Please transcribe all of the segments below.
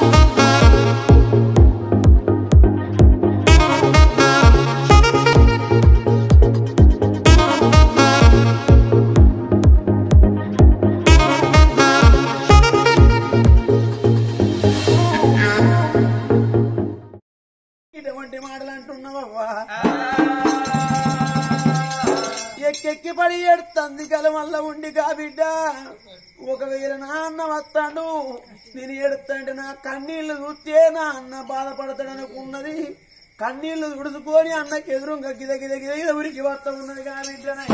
ఇటువంటి మాటలు అంటున్నావవ్వా ఎక్కెక్కి పడి ఎడుతుంది కల వల్ల ఉండి కా బిడ్డ ఒకవేళ నా అన్న వస్తాడు నేను ఎడుతాంటే నా కన్నీళ్లు చూస్తే నా అన్న బాధపడతాడు అనుకున్నది కన్నీళ్లు తుడుచుకొని అన్నకి ఎదురుగా గిద గిద గిద గిద ఉరికి వస్తా ఉన్నది కా బిడ్డనే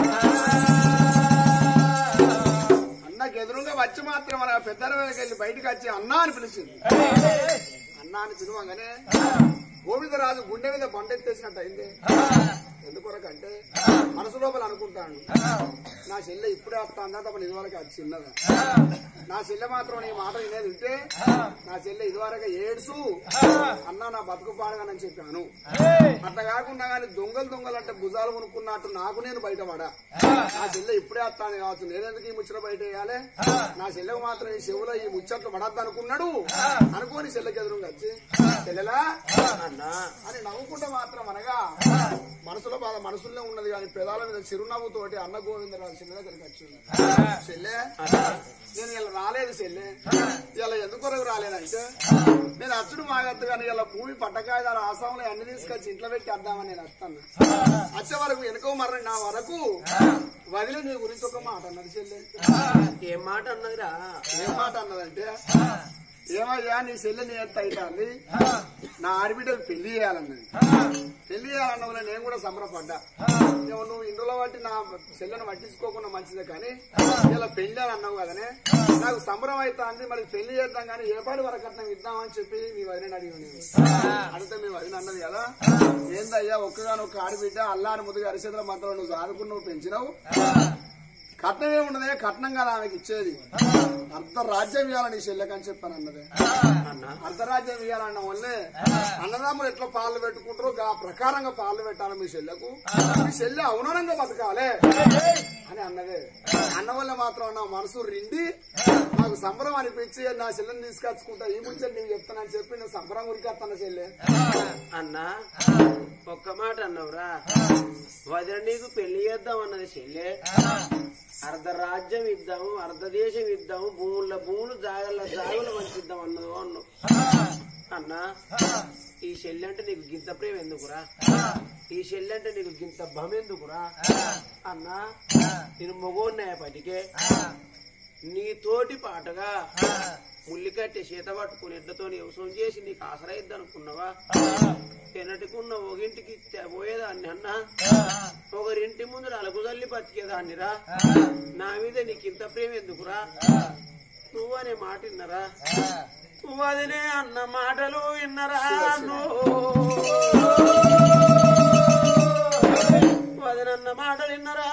అన్నకి ఎదురుగా వచ్చి మాత్రం మన పెద్దల వెళ్ళి బయటకు వచ్చి అన్నా అని పిలిచింది అన్నా అని పిలువగానే గోవిందరాజు గుండె మీద బండెత్తేసినట్టు అయింది ఎందుకొరకంటే మనసు లోపల అనుకుంటాను నా చెల్లె ఇప్పుడే వస్తాందా తప్ప ఇదివరకు అది చిన్నదా నా చెల్లె మాత్రం నీ మాట వినేది ఉంటే నా చెల్లె ఇదివరకు ఏడ్సు అన్నా నా బతుకు పాడగానని చెప్పాను అట్లా కాకుండా కానీ దొంగలు దొంగలు అంటే భుజాలు కొనుక్కున్నట్టు నాకు నేను బయటపడా నా చెల్లె ఇప్పుడే వస్తాను కావచ్చు నేనెందుకు ఈ ముచ్చట బయట వేయాలి నా చెల్లెకు మాత్రం ఈ చెవులో ఈ ముచ్చట్లు పడద్దు అనుకున్నాడు అనుకోని చెల్లెకి ఎదురుగా వచ్చి చెల్లెలా అన్నా అని నవ్వుకుంటే మాత్రం అనగా మనసులో బాధ మనసులో ఉన్నది కానీ పెదాల మీద చిరునవ్వుతోటి అన్న గోవిందరాజు చెల్లె దగ్గరికి వచ్చింది చెల్లె నేను ఇలా రాలేదు చెల్లె ఇలా ఎందుకు కొరకు రాలేదంటే నేను అచ్చుడు మాగద్దు కానీ ఇలా భూమి పట్టకాయదారు ఆసాములు అన్ని తీసుకొచ్చి ఇంట్లో పెట్టి అద్దామని నేను వస్తాను వచ్చే వరకు వెనుక మర్ర నా వరకు వదిలి నీ గురించి ఒక మాట అన్నది చెల్లె ఏం మాట అన్నదిరా ఏం మాట అన్నదంటే ఏమయ్యా నీ చెల్లెని ఎంత అవుతుంది నా ఆడబిడ్డకు పెళ్లి చేయాలన్నది పెళ్లి చేయాలన్న వల్ల నేను కూడా సంబరపడ్డా ఏమో నువ్వు ఇందులో బట్టి నా చెల్లెని పట్టించుకోకుండా మంచిదే కానీ ఇలా పెళ్లి అని అన్నావు కదనే నాకు సంబరం అవుతుంది మరి పెళ్లి చేద్దాం కానీ ఏ పాటి వరకు అట్లా ఇద్దామని చెప్పి మీ వదిన అడిగి నేను అడిగితే మీ వదిన అన్నది కదా ఏందయ్యా ఒక్కగాను ఒక్క ఆడబిడ్డ అల్లాని ముద్దుగా అరిచేతుల మాత్రం నువ్వు ఆదుకుని నువ్వు పెంచినావు కట్నం ఏమున్నదే కట్నం కదా ఆమెకి ఇచ్చేది అర్ధ రాజ్యం ఇవ్వాలని చెల్లెకని చెప్పాను అన్నదే అర్ధ రాజ్యం ఇవ్వాలన్న వల్లే అన్నదమ్ములు ఎట్లా పాలు పెట్టుకుంటారో ఆ ప్రకారంగా పాలు పెట్టాలి మీ చెల్లెకు మీ చెల్లె అవునంగా బతకాలే అని అన్నదే అన్న వల్ల మాత్రం నా మనసు రిండి నాకు సంబరం అనిపించి నా చెల్లెని తీసుకొచ్చుకుంటా ఈ ముచ్చట నీకు చెప్తానని చెప్పి నేను సంబరం ఉరికేస్తాను చెల్లె అన్నా ఒక్క మాట అన్నవురా వదిన నీకు పెళ్లి చేద్దాం అన్నది చెల్లె అర్ధ రాజ్యం ఇద్దాము అర్ధ దేశం ఇద్దాము భూముల భూములు జాగల జాగులు పంచిద్దాం అన్నది అన్నావు అన్నా ఈ చెల్లి అంటే నీకు గింత ప్రేమ ఎందుకురా ఈ చెల్లి అంటే నీకు గింత భం ఎందుకురా అన్నా నేను మొగోన్నాయపటికే నీ తోటి పాటగా ముల్లికట్టి చేత పట్టుకుని ఎడ్లతో వ్యవసాయం చేసి నీకు ఆసరైద్ది అనుకున్నావా తినటికున్న ఒగింటికి తె- పోయేదాన్ని అన్న ఒకరింటి ముందు అలుగు తల్లి బతికేదాన్ని రా నా మీద నీకు ఇంత ప్రేమ ఎందుకురా నువ్వు అనే మాట విన్నరా నువ్వు అదినే అన్న మాటలు విన్నరా వదినన్న మాటలు విన్నరా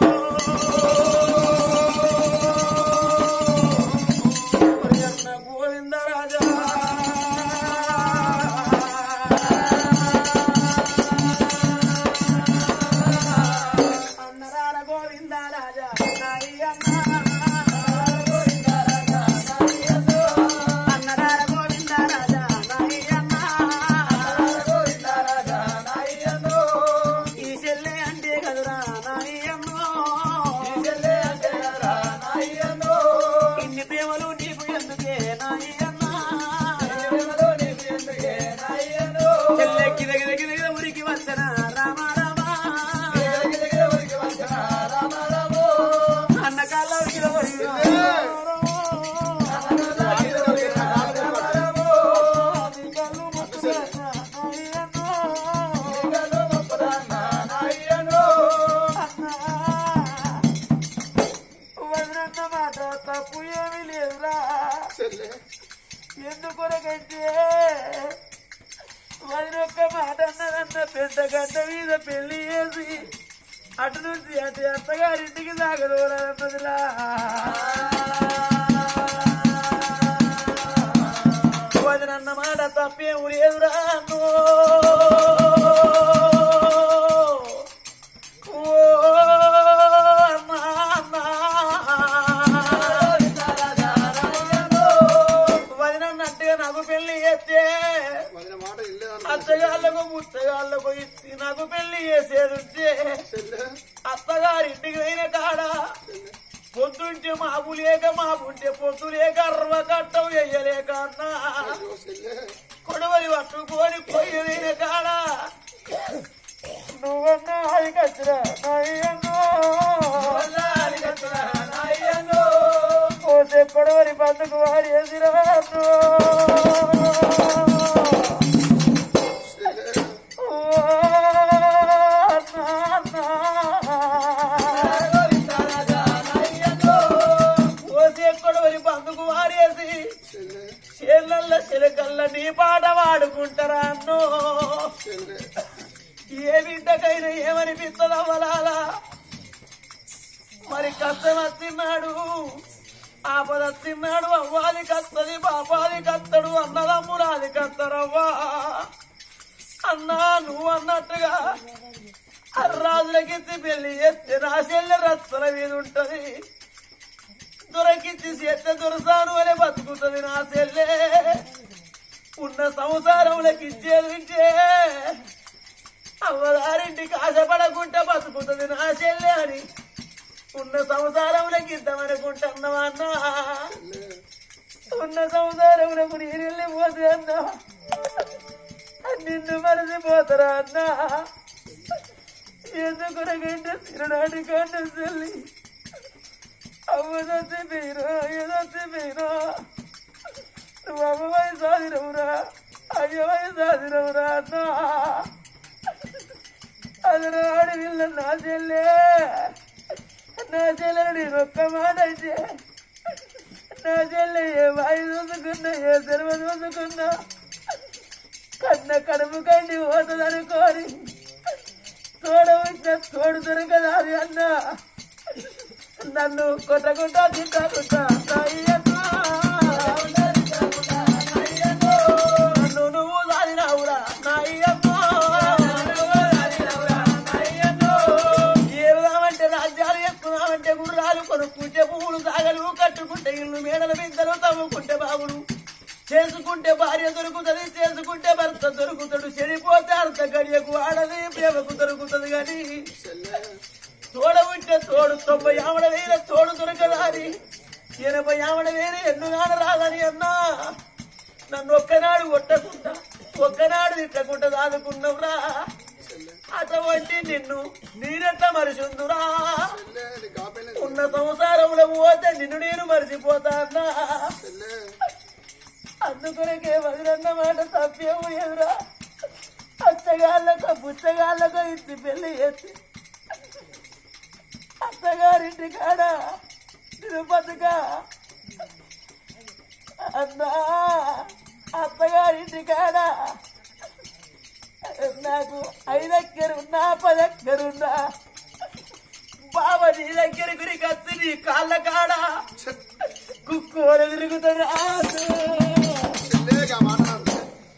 అన్న గోవిందరాజా అన్నరాల గోవిందరాజా నాయి అన్న అన్నరాల గోవిందరాజా నాయి అన్న ఈ చెల్లె అంటే కదురా నాయి అన్నో ఇన్ని ప్రేమలు నీకు ఎందుకే నాయి అన్న చెల్లె గిద గిద గిద గిద ఉరికి వచ్చన రామ రామ అన్న కాళ్ళ గిద ఉరికి మాట తప్పు ఏమీ లేదురా చెల్లె ఎందుకొరకంటే వదినొక్క మాట అన్నదన్న పెద్ద గడ్డ మీద పెళ్లి చేసి అటు నుంచి అటు అత్తగారింటికి సాగదోరన్నదిలా వదినన్న మాట తప్పేం లేదురా అన్నో. ఓ అమ్మా, అమ్మా. వదినన్నట్టుగా నాకు పెళ్లి చేస్తే వదిన మాట ఇల్లేదన్న అత్తగాళ్ళకు ముత్తగాళ్ళకు ఇచ్చి నాకు పెళ్లి చేసేదుంటే చెల్లె అత్తగారి ఇంటికి పోయిన కాడ పొద్దుంటే మాపు లేక మాపుంటే పొద్దు లేక అర్వ కట్టం వెయ్యలేక అన్నా అయ్యో చెల్లె కొడవలి పట్టుకొని పోయిన కాడ నువ్వన్నా అది కచ్చరా పోతే కొడవలి బందుకు వాడి ఎదురా పోతే కొడవలి బందుకు వాడేసి చెల్లె చేళ్ళల్ల చిలకల్ల నీ పాట వాడుకుంటారా అన్నో చెల్లె ఏ బిడ్డకైనా ఏమనిపిస్తుంది అవ్వలాలా మరి కష్టం వచ్చిన్నాడు ఆపద వచ్చిన్నాడు అవ్వాలి కత్తది పాపాది కత్తడు అన్నదమ్మురాది కత్తరవ్వా అన్నా నువ్వు అన్నట్టుగా అర్రాజులకెత్తి పెళ్లి చేస్తే నా చెల్లె రచ్చల మీద ఉంటది దొరకిచ్చి చేస్తే దొరసాను అనే బతుకుతుంది నా చెల్లె ఉన్న సంసారంలోకి ఇచ్చేదింటే అవ్వగారింటికి ఆశపడకుంటే బతుకుతుంది నా చెల్లె అని ఉన్న సంసారంలోకి ఇద్దామనుకుంటున్నావా అన్నా ఉన్న సంసారంలోకి నేను వెళ్ళిపోతే అన్నా నిన్ను మరచిపోతారా అన్నా ఎందుకునకంటే తినడాని కంటే చెల్లి అవ్వదొచ్చి మీరు ఏదొచ్చి మీరు నువ్వు అమ్మవై సాధినవురా అయ్యవై సాధినవురా అన్నా అతను ఆడవిల్ల నా చెల్లె నా చెల్లెలు నేను ఒక్క మాట అయితే నా చెల్లె ఏ వాయి చూసుకున్నా ఏ సెలవ చూసుకున్నా కన్న కడుపు కండి పోతుంది అనుకోని తోడ వచ్చిన తోడు దొరకదాది అన్న నన్ను కొట్టకుండా తిట్టకుండా నన్ను నువ్వు సాధినావురా నాయ్యమ్మో ఏదామంటే రాజ్యాలు ఎక్కుదామంటే గుర్రాలు కొనుక్కుంటే పువ్వులు సాగలు కట్టుకుంటే ఇల్లు మేడల బిద్దలు తవ్వుకుంటే బాబులు చేసుకుంటే భార్య దొరుకుతుంది చేసుకుంటే భర్త దొరుకుతాడు చెడిపోతే అర్ధ గడియకు ఆడది ప్రేమకు దొరుకుతుంది కానీ చెల్లె తోడ ఉంటే తోడు తొంభై ఆవిడ వేల తోడు దొరకదాని ఎనభై ఆవిడ వేల ఎన్నుగాడ రాదని అన్నా నన్ను ఒక్కనాడు కొట్టకుండా ఒక్కనాడు తిట్టకుండా దాదుకున్నవురా అటువంటి నిన్ను నేనెట్లా మరిచుందురా చెల్లె నీ కాపేలే ఉన్న సంసారంలో పోతే నిన్ను నేను మరిచిపోతా అన్నా చెల్లె అందుకొరకే వదిలన్న మాట తప్పేమో ఎదురా అత్తగాళ్ళకో బుచ్చగాళ్ళకో ఇంటి పెళ్లి చేసి అత్తగారింటి కాడ తిరుపతిగా అన్నా అత్తగారింటి కాడ నాకు ఐదెక్కరున్నా పదెక్కరున్నా బావ నీ దగ్గర గురికి వచ్చి నీ కాళ్ళ కాడ కుక్కోలు తిరుగుతుంది చెల్లెగా మాట్లాడు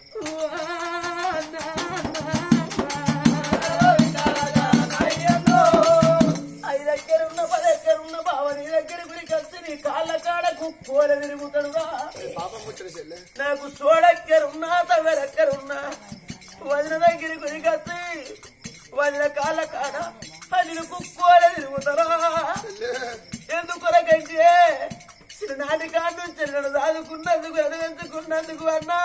ఐదు దగ్గర ఉన్న పది దగ్గర ఉన్న బావ నీ దగ్గర గురికి వచ్చి నీ కాళ్ళ కాడ కుక్కోలు తిరుగుతాడురా పాపం ముచ్చట చెల్లె నాకు సోడెక్కరున్నా తవ్వెరెక్కరున్నా వదిన దగ్గర గురికి వచ్చి వదిన కాళ్ళ కాడ పది కుక్కోలు తిరుగుతారా చెల్లె ఎందుకొరకంటే చిన్ననాటి కాడు నుంచి నన్ను దాదుకున్నందుకు ఎడవెంచుకున్నందుకు అన్నా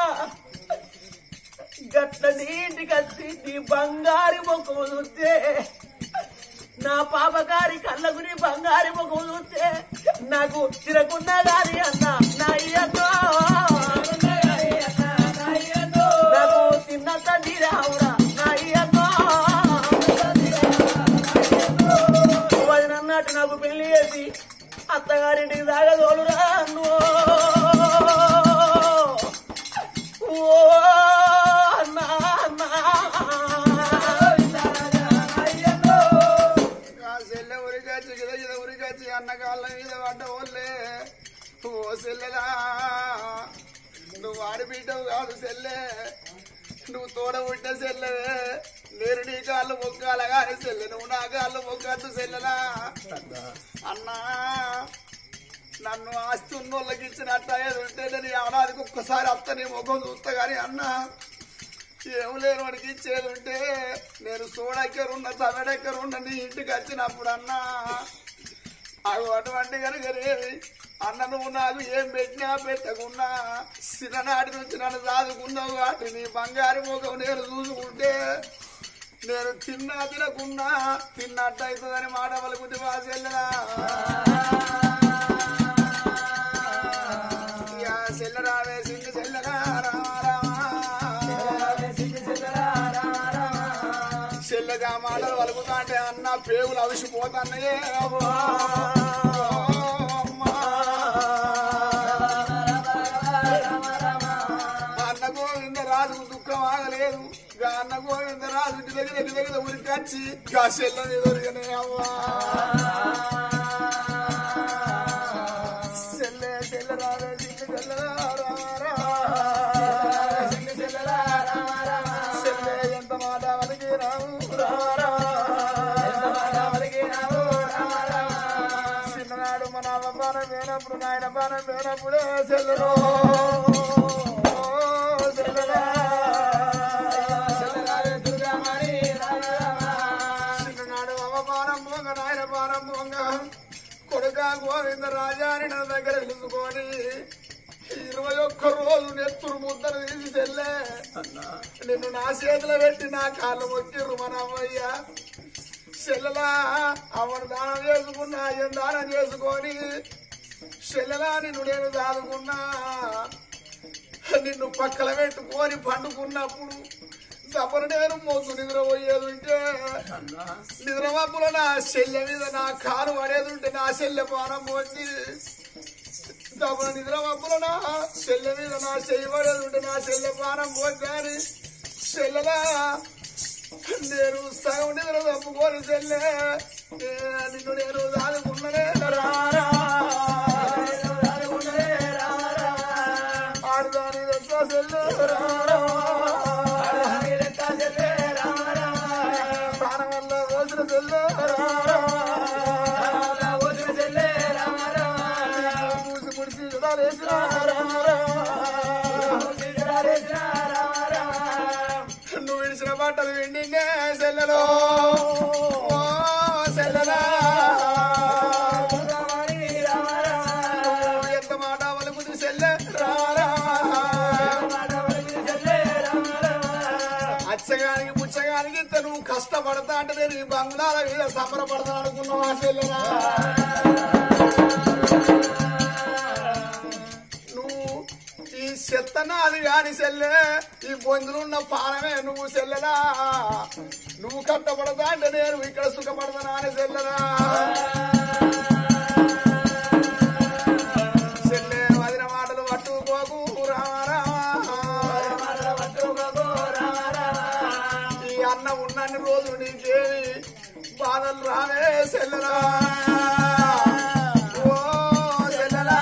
గట్ల నీటికి వచ్చి నీ బంగారి ముఖము చూస్తే నా పాపగారి కళ్ళకు నీ బంగారి ముఖము చూస్తే నాకు తిరగకున్నా గాని అన్నా నా అయ్యతో నాకు తిన్నంత నీరావురా నా అయ్యతో వదినన్నట్టు నాకు పెళ్లి చేసి అత్తగారింటికి సాగదోలురా అన్నో ఓ అన్నా అన్నా ఆ చెల్లె ఉరికాచి గిద గిద ఉరికాచి అన్న కాళ్ళ మీద పడ్డ ఓళ్ళే ఓ చెల్లెలా నువ్వు ఆడిబిడ్డవు కాదు చెల్లె నువ్వు తోడ పుట్ట చెల్లెవే నేను నీ కాళ్ళు మొక్కాల కానీ చెల్లె నువ్వు నా కాళ్ళు మొక్కద్దు చెల్లెలా అన్నా నన్ను ఆస్తి ఉన్నోళ్ళకి ఇచ్చినట్టు అయ్యేది ఉంటే నేను ఏడాదికి ఒక్కసారి అత్త నీ ముఖం చూస్తా గానీ అన్న ఏం లేని వాడికి ఇచ్చేది ఉంటే నేను సోడెక్కరున్న తవడెక్కరున్న నీ ఇంటికి వచ్చినప్పుడు అన్నా అవి అటువంటి కనుక అన్న నువ్వు నాకు ఏం పెట్టినా పెట్టకున్నా చిన్ననాటి నుంచి నన్ను సాదుకున్నావు కాబట్టి నీ బంగారు ముఖం నేను చూసుకుంటే నేను తిన్నా తినకున్నా తిన్నట్టు అవుతుందని మాట పలుకుతి వాసెల్లరా చెల్లరా వేసింది చెల్లరా చెల్లగా మాటలు పలుకుతా అంటే అన్న పేగులు అవిసిపోతున్నాయే అమ్మా. అన్న గోవింద రాజుకు దుఃఖం ఆగలేదు గా అన్న గోవింద రాజు ఇంటి దగ్గర ఇంటి దగ్గర ఉరికొచ్చి గా చెల్లని దొరికనే అవ్వా చెల్లె చెల్లె రావే చిన్న చెల్లె చెల్లె ఎంత మాట వలికి రావు చిన్ననాడు మన అవ్వ పానం వేనప్పుడు నాయన పానం వేనప్పుడే చెల్లెలు చిన్ననాడు అవ్వ పానం పోంగ నాయన పానం పోంగ కొడుక గోవింద రాజాని నా దగ్గర పిలుచుకొని ఇరవై ఒక్క రోజు నెత్తురు ముద్దలు తీసి చెల్లే నిన్ను నా చేతిలో పెట్టి నా కాళ్ళు మొక్కిర్రు మన అమ్మయ్య చెల్లెలా అవను దానం చేసుకున్నా ఆయన దానం చేసుకొని చెల్లెలా నిన్ను నేను దాదుకున్నా నిన్ను పక్కల పెట్టుకొని పండుకున్నప్పుడు దప్పన నేను మొద్దు నిద్రపోయేది ఉంటే నిద్రమప్పులో నా చెల్లె మీద నా కారు పడేది ఉంటే నా చెల్లె పానం పోంది దప్పన నిద్రమప్పులో నా చెల్లె మీద నా చెయ్యి పడేది ఉంటే నా చెల్లె పానం పోంది అని చెల్లెలా నేను సగం నిద్ర తప్పుకొని చెల్లె ఏ, నిన్ను నేను దాదుకున్ననే రారా ఆడదాని దగ్గర చెల్లె రారా ప్రాణం వల్ల రోజున చెల్లె రారా మూసి ముడిసి జడాలేసిన నువ్వు విడిచిన బట్టలు విండిందే సెల్లలో ఓ సెల్లలా ఎంత మాట వలుపుది సెల్లె రారా అచ్చగానికి పుచ్చగానికి ఇంత నువ్వు కష్టపడతా అంటే నేను ఈ బంగ్లాల మీద సంబరపడతాను అనుకున్నావా సెల్లరా నువ్వు ఈ చెత్తనాది కాని సెల్లె ఈ బొందులున్న పానమే నువ్వు సెల్లెలా నువ్వు కట్టపడతా అంటే నేను ఇక్కడ సుఖపడతానా అని సెల్లరా సెల్లె వదిన మాటలు పట్టుకోకు రామారా ఈ అన్న ఉన్నన్ని రోజులు నీకేమి బాధలు రావే సెల్లరా ఓ సెల్లరా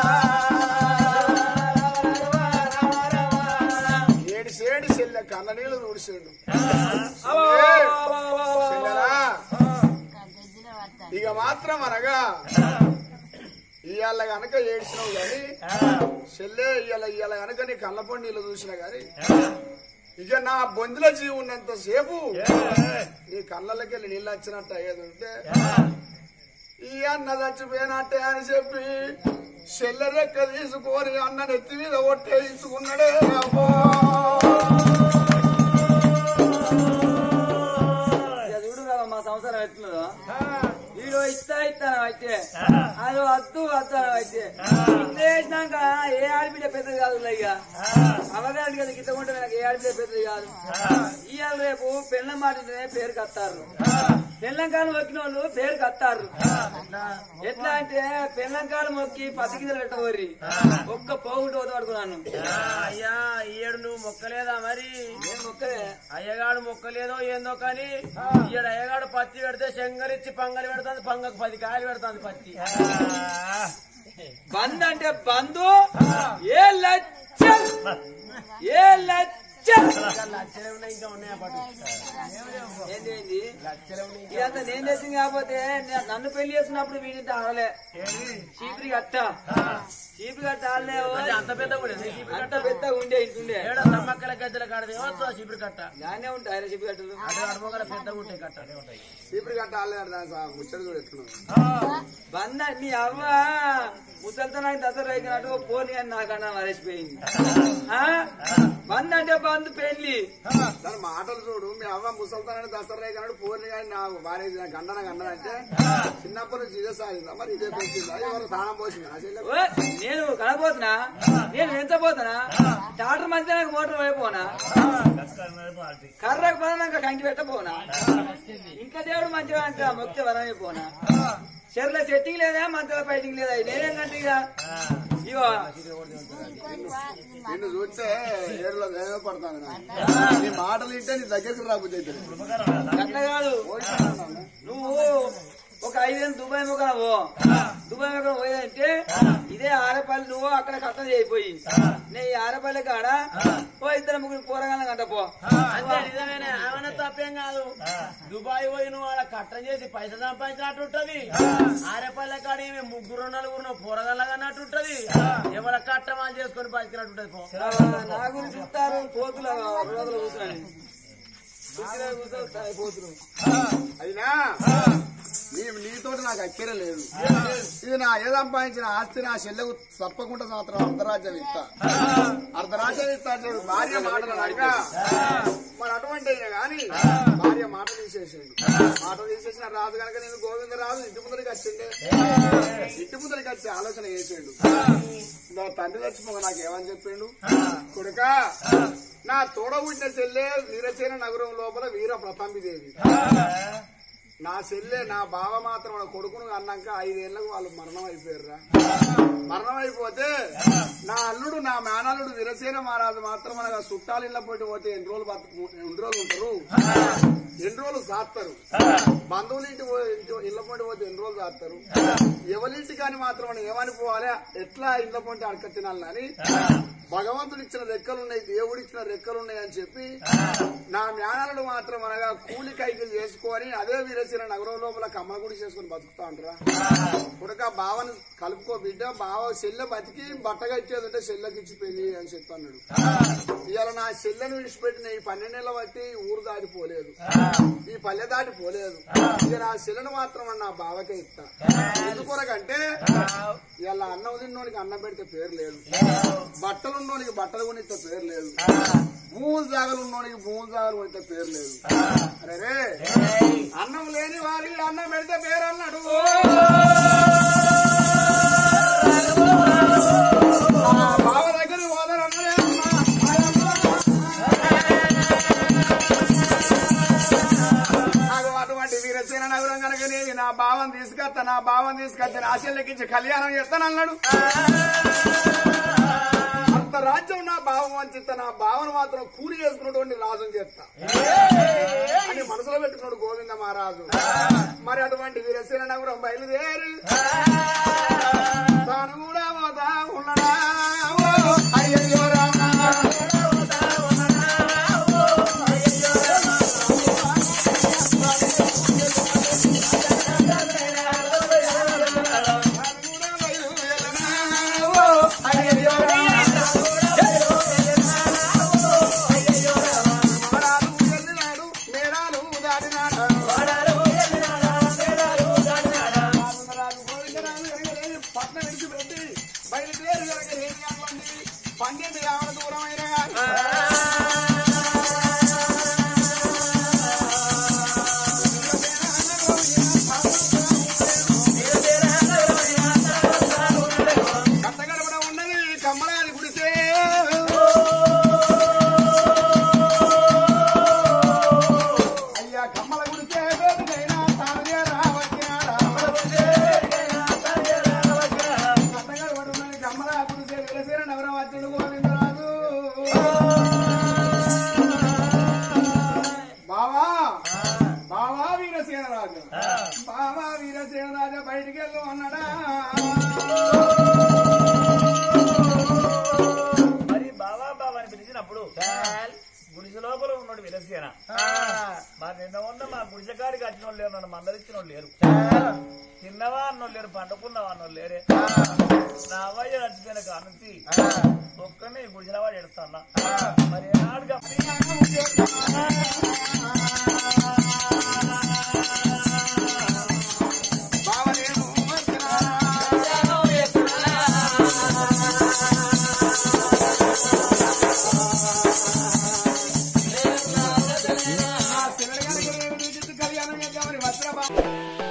ఏడు సేడు సెల్లె కన్న నీళ్ళు తుడిసేడు సెల్లరా ఇక మాత్రం అనగా ఇవాళ గనక ఏడ్చినావు గాని చెల్లె ఇవాళ ఇవాళ గనక నీ కళ్ళ నీళ్ళు చూసినా గాని ఇక నా బొందుల జీవి ఉన్నంత సేపు నీ కళ్ళకి వెళ్ళి నీళ్ళు వచ్చినట్టు అయ్యేది ఉంటే ఈ అన్న చచ్చిపోయినట్టే అని చెప్పి చెల్లె రెక్క తీసుకొని అన్న నెత్తి మీద ఒట్టేయించుకున్నాడే అబ్బో ఇక చూడు కదా మా సంవత్సరం ఎట్లుందో వీడు ఇస్తా ఇస్తాను అయితే అది వద్దు వస్తాను అయితే చేసినాక ఏ ఆడబిడ్డ పెద్దది కాదు ఇక అవగాహన కదా గిట్ట ఉంటే నాకు ఏ ఆడబిడ్డ పెద్దది కాదు ఇవాళ రేపు పెళ్ళ మాటనే పేరు కత్తారు పెళ్ళంకాలం మొక్కిన వాళ్ళు పేరు కత్తారు ఎట్లా అంటే పెళ్ళంకాలం మొక్కి పసిగిదలు పెట్టబోరి ఒక్క పోగుంటూ పడుకున్నాను అయ్యా ఈయడు నువ్వు మొక్కలేదా మరి నేను మొక్కలే అయ్యగాడు మొక్కలేదో ఏందో కానీ ఈయడు అయ్యగాడు పత్తి పెడితే శంగరిచ్చి పంగలు పెడుతుంది పంగకు పది కాయలు పెడుతుంది పత్తి బంద్ అంటే బంధు ఏ లచ్చం ఏ లచ్చం లక్షలు ఉన్నాయి ఇంకా ఉన్నాయి అప్పటి ఏంటి ఏంటి లక్షలు ఉన్నాయి ఇదంతా నేను చేసింది కాకపోతే నే- నన్ను పెళ్లి చేసుకున్నప్పుడు వీడింత ఆడలే చీపురి కట్ట చీపురి కట్ట ఆడలే అంటే అంత పెద్ద కూడా ఉంది. చీపురు అంత పెద్దగా ఉండే ఇంటుండే ఏడో సమ్మక్కల గద్దెల కాడది ఏమో చీపురు కట్ట దాన్నే ఉంటాయి రా చీపురి కట్టలు అటు అడుమగల పెద్దగా ఉంటాయి కట్టనే ఉంటాయి చీపురు కట్ట ఆడలేదు దాని సా- ముచ్చట చూడు ఎట్లున్నది. బంద నీ అవ్వ ముసలితో నాకు దసరా అయినట్టు పోని అని నాకన్నా మరేసిపోయింది ఆ? బంద్ అంటే బంద్ పెళ్లి దాని మాటలు చూడు మీ అవ్వ ముసల్తానని దసరా కన్నాడు పోర్ని కానీ నా భార్య నా గండన గండన అంటే చిన్నప్పటి నుంచి ఇదే సాగిందా మరి ఇదే పెంచింది అది ఎవరు స్నానం పోసింది నా చెల్లె ఓ, నేను కనపోతున్నా నేను ఎంచపోతున్నా టాటర్ మంచి నాకు మోటార్ అయిపోనా కర్రకు పదనాక కంకి పెట్టపోనా ఇంకా దేవుడు మంచిగా అంట మొక్కి వరం అయిపోనా చెర్ల సెట్టింగ్ లేదా మంచాల ఫైటింగ్ లేదా నేనేం కంటే ఇక ఇగో నిన్ను చూస్తే ఏడులో దైవ పడతాను నాకు. నీ మాటలు వింటే నీ దగ్గరికి రాబుద్ది అయితే అట్లా కాదు నువ్వు ఒక ఐదేళ్ళు దుబాయ్ ముఖం పో దుబాయ్ ముఖం పోయాదంటే ఇదే ఆరపల్లి నువ్వు అక్కడ కట్టం చేయిపోయి నీ ఆరపల్లి కాడ ఓ ఇద్దరు ముగ్గురు కూరగాయలు కంట పో అంతే నిజమేనే ఆమెన తప్పేం కాదు దుబాయ్ పోయి నువ్వు ఆడ కట్టం చేసి పైసలు సంపాదించినట్టు ఉంటది ఆరేపల్లె కాడ ఈమె ముగ్గురు నలుగురు పొరగల్లగా అన్నట్టు ఉంటది ఎవరి కట్టమాలు చేసుకొని బతికినట్టు ఉంటది పో ఆ, నా గురించి చూస్తారు పోతులు రోజులు కూర్చొని కుర్చీలో కూర్చొని పోతులు అయినా నీ నీతోటి నాకు అక్కరే లేదు ఇది నా ఏ సంపాదించిన ఆస్తి నా చెల్లెకు తప్పకుండా సంవత్సరం అర్ధరాజ్యం ఇస్తా అర్ధరాజ్యం ఇస్తా అంటాడు భార్య మాటలు అడగా మరి అటువంటి అయినా గాని భార్య మాట తీసేసాడు మాట తీసేసిన రాజు కనుక నేను గోవింద రాజు ఇంటి ముందరికి వచ్చిండే ఇంటి ముందరికి వచ్చి ఆలోచన చేసాడు నా తండ్రి చచ్చిపోక నాకు ఏమని చెప్పిండు కొడుక నా తోడ పుట్టిన చెల్లె వీరసేన నగరం లోపల వీర ప్రతాంబిదేవి నా చెల్లె నా బావ మాత్రం వాళ్ళ కొడుకును అన్నాక ఐదేళ్లకు వాళ్ళు మరణం అయిపోయారురా మరణం అయిపోతే నా అల్లుడు నా మేనల్లుడు వీరసేన మహారాజు మాత్రం మనకు చుట్టాలు ఇళ్ళ పోటీ పోతే ఎన్ని రోజులు బతుకు ఎన్ని రోజులు ఉంటారు ఎన్ని రోజులు సాస్తారు బంధువుల ఇంటి పో- ఇంటి- ఇళ్ళ పోటీ పోతే ఎన్ని రోజులు సాస్తారు ఎవరింటి కానీ మాత్రం మనం ఏమని పోవాలి ఎట్లా ఇళ్ళ పోటీ అడక తినాలని భగవంతుడు ఇచ్చిన రెక్కలు ఉన్నాయి దేవుడు ఇచ్చిన రెక్కలు ఉన్నాయి అని చెప్పి నా జ్ఞానాలను మాత్రం అనగా కూలి కైకిలు చేసుకొని అదే వీరసిన నగరం లోపల కమ్మల గుడి చేసుకొని బతుకుతా అంటారా కొడుక బావని కలుపుకో బిడ్డ బావ చెల్లె బతికి బట్టగా ఇచ్చేది ఉంటే చెల్లెకి ఇచ్చిపోయింది అని చెప్పి అన్నాడు ఇవాళ నా చెల్లెను విడిచిపెట్టిన ఈ పన్నెండేళ్ల బట్టి ఊరు దాటిపోలేదు ఈ పల్లె దాటిపోలేదు ఇక నా చెల్లెను మాత్రం నా బావకే ఇస్తా ఎందుకొరకంటే ఇవాళ అన్నం తిన్నోనికి అన్నం పెడితే పేరు లేదు బట్టలు ఉన్నోనికి బట్టలు కొనిస్తే పేరు లేదు భూములు జాగలు ఉన్నోనికి భూములు జాగలు కొనిస్తే పేరు లేదు అరే రే అన్నం లేని వారికి అన్నం పెడితే పేరు అన్నాడు ఆ బావ దగ్గర పోదారు అన్నదే నాకు అటువంటి వీరసేన నగరం కనుక నేను నా భావం తీసుకొస్తా నా భావం తీసుకొచ్చి ఆశలెక్కించి కళ్యాణం చేస్తాను అన్నాడు అంత రాజ్యం నా భావం వంచిత నా భావన మాత్రం కూలి చేసుకున్నటువంటి రాజుని చేస్తా అని మనసులో పెట్టుకున్నాడు గోవింద మహారాజు మరి అటువంటి వీరసేన నగరం బయలుదేరి తాను కూడా పోతా ఉన్నాడా ఓ అయ్యయ్యో రామా పన్నెండు యావన దూరమైన కట్టగడపడ ఉన్నది కమ్మరాలి గుడిసే అయ్యా కమ్మల గుడిసే వేదికైనా తానుగా రావచ్చినాడా కట్టగడపడ ఉన్నది కమ్మల గుడిసే వెలసేన నవరవచ్చుడు గోవిందరాజు బావా బావా వీరసేన రాజు బావా వీరసేన రాజు బయటికి వెళ్ళు అన్నాడా మరి బావా బావా అని పిలిచినప్పుడు గుడిసె లోపల ఉన్నాడు విలసేన మా నిన్న ఉన్న మా గుడిసె కాడికి వచ్చిన వాళ్ళు లేరు నన్ను మందలిచ్చిన వాళ్ళు లేరు తిన్నవా అన్నోళ్ళు లేరు పండుకున్నవా అన్నోళ్ళు లేరే నా అవ్వయ్య చచ్చిపోయిన కానుంచి ఒక్కనే గుడిసెల వాడు ఎడుతున్నా మరి ఏనాడు బావనేమో వచ్చినా. ఆ శివడి గారికి నేను చూసి కళ్యాణం చేద్దామని వచ్చిన బా-